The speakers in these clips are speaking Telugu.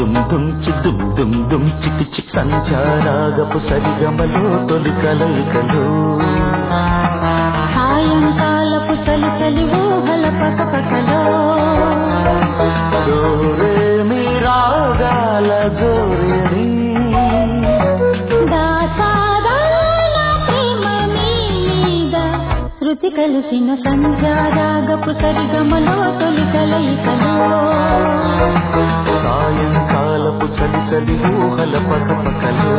దుమ్ దుమ్ చి దుమ్ దుమ్ దుమ్ చిక్ చిక్ సంచారాగపు సరిగమలో తొలి కలయికలు సాయంకాలపు చలి చలి ఊహల పకపకలో జోరే మీ రాగాల జోరేని దాసాదాల ప్రేమ మీద శృతి కలిసిన సంధ్యారాగపు సరిగమలో తొలి కలయికలో సాయంకాలపు చలి చలి ఊహల పకపకలు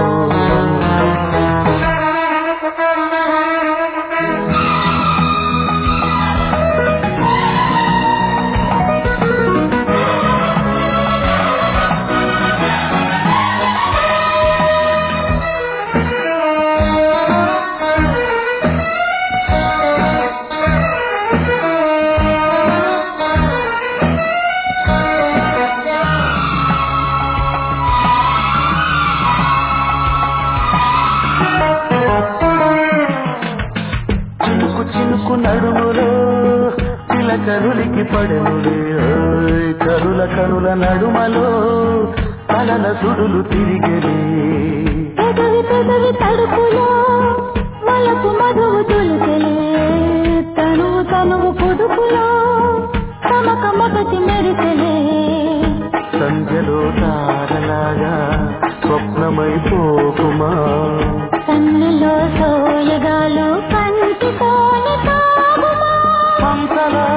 చినుకు చినుకు నడుములో చిలకరులికి పడెనులే ఓయ్ కరుల కరుల నడుమలో కలల సుడులు తిరిగెలే పెదవి పెదవి తడుపులో మలపు మధువు తొలికెలే తనువు తనువు పొదుపులో తమక మొదటి మెరిసెలే సంధ్యలో తారలాగా స్వప్నమైపోకుమా కన్నులో సోయగాలు కంటితోని తాగుమా హంసలా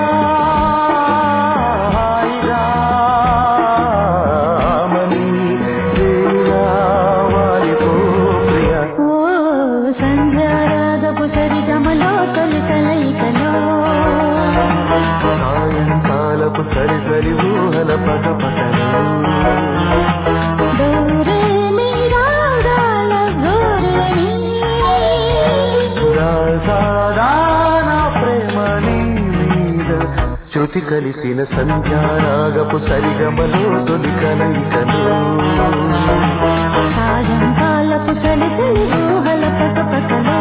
హాయిగా మని ప్రియ వారితో ప్రియ ఓ సంధ్యారాగపు సరిగమలో తొలి కలయికలో సాయంకాలపు సరి సరి ఊహల పగ దూరే నీ రాగాల గోరేని సాదాన ప్రేమ నీ మీద శృతి కలిసిన సంధ్యారాగపు సరిగమలో తొలి కలయికలు సాయంకాలపు చలి చలి ఊహల పకపకలో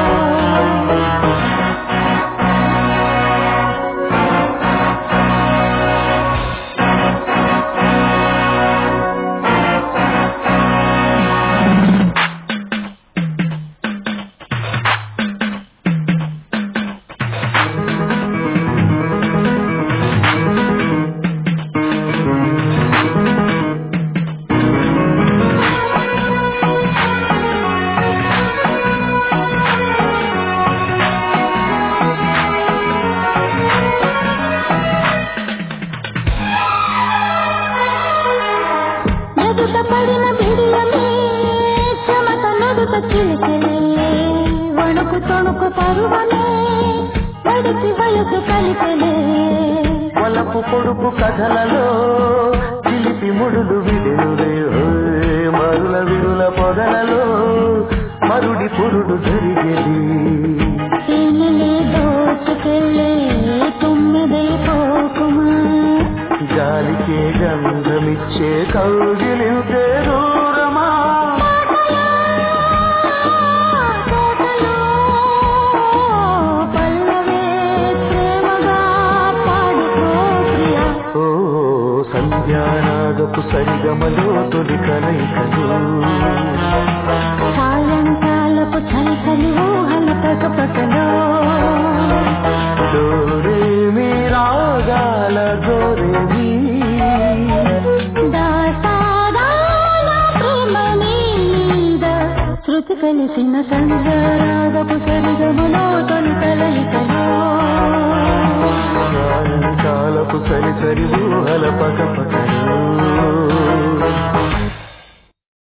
ఎదుట పడిన బిడియమే చెమట నడుత చిలికెలే వణుకు తొణుకు పరువమే నడిచి వయసు కలిపెలే వలపు పొడుపు కథలలో చిలిపి ముడులు విడులే మరుల విరుల పొదలలో మరుడి పురుడు జరిగేది తేనెలే దోచుకెళ్ళే తుమ్మిదే పోకుమా గాలికే గంధమిచ్చే కౌగిలింతే దూరమా తోటలో పల్లవే ప్రేమగా పాడుకో ప్రియా ఓ సంధ్యానాగపు సరిగమలో తొలి కలయికలు సాయంకాలపు చలి చలి ఊహల పకపకలో డోరే మీ రాగాల గోరేవి దాసాదాల ప్రేమ మీద శృతి కలిసిన సంధ్యారాగ